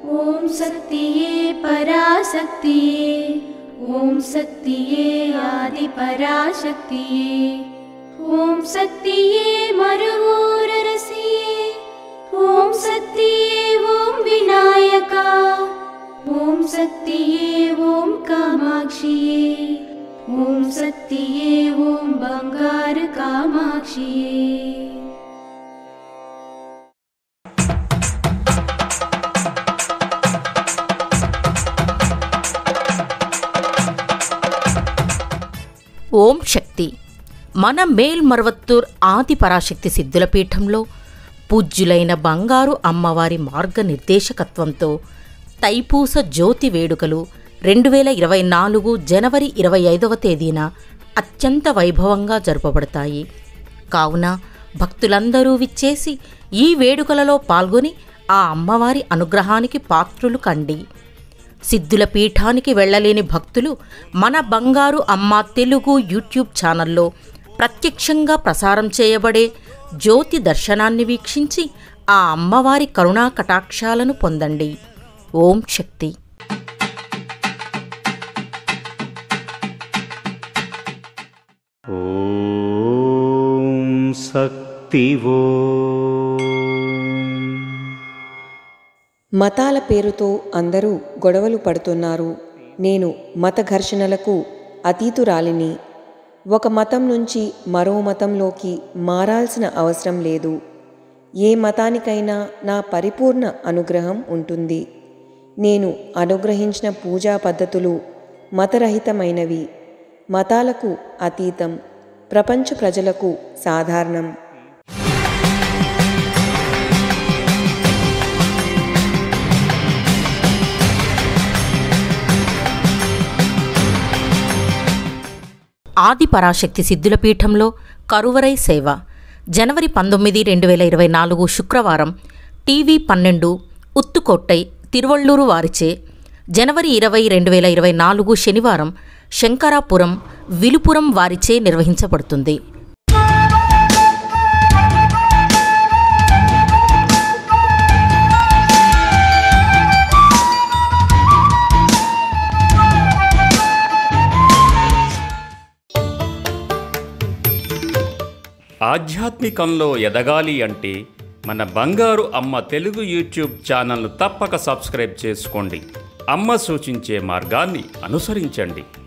ॐ शक्तिये पराशक्तिये ॐ शक्तिये आदिपराशक्तिये ॐ शक्तिये मरुवोररसिये ॐ शक्तिये ॐ विनायका ॐ शक्तिये ॐ कामाक्षिये ॐ शक्तिये ॐ बङ्गारकामाक्षिये ఓం శక్తి మన మేల్మరవత్తూర్ ఆది పరాశక్తి సిద్ధుల పీఠంలో పూజ్యులైన బంగారు అమ్మవారి మార్గనిర్దేశకత్వంతో తైపూస జ్యోతి వేడుకలు రెండు వేల ఇరవై నాలుగు జనవరి ఇరవై ఐదవ తేదీన అత్యంత వైభవంగా జరుపబడతాయి కావున భక్తులందరూ విచ్చేసి ఈ వేడుకలలో పాల్గొని ఆ అమ్మవారి అనుగ్రహానికి పాత్రులు కండి సిద్ధుల పీఠానికి వెళ్ళలేని భక్తులు మన బంగారు అమ్మ తెలుగు యూట్యూబ్ ఛానల్లో ప్రత్యక్షంగా ప్రసారం చేయబడే జ్యోతి దర్శనాన్ని వీక్షించి ఆ అమ్మవారి కరుణా కటాక్షాలను పొందండి ఓం శక్తి ॐ शक्तिवो మతాల పేరుతో అందరూ గొడవలు పడుతున్నారు నేను మత ఘర్షణలకు అతీతురాలిని ఒక మతం నుంచి మరో మతంలోకి మారాల్సిన అవసరం లేదు ఏ మతానికైనా నా పరిపూర్ణ అనుగ్రహం ఉంటుంది నేను అనుగ్రహించిన పూజా పద్ధతులు మతరహితమైనవి మతాలకు అతీతం ప్రపంచ ప్రజలకు సాధారణం ఆది పరాశక్తి సిద్ధుల పీఠంలో కరువరై సేవ జనవరి పంతొమ్మిది రెండు వేల ఇరవై నాలుగు శుక్రవారం టీవీ పన్నెండు ఉత్తుకొట్టై తిరువళ్ళూరు వారిచే జనవరి ఇరవై రెండు వేల ఇరవై నాలుగు శనివారం శంకరాపురం విలుపురం వారిచే నిర్వహించబడుతుంది ఆధ్యాత్మికంలో ఎదగాలి అంటే మన బంగారు అమ్మ తెలుగు యూట్యూబ్ ఛానల్ను తప్పక సబ్స్క్రైబ్ చేసుకోండి అమ్మ సూచించే మార్గాన్ని అనుసరించండి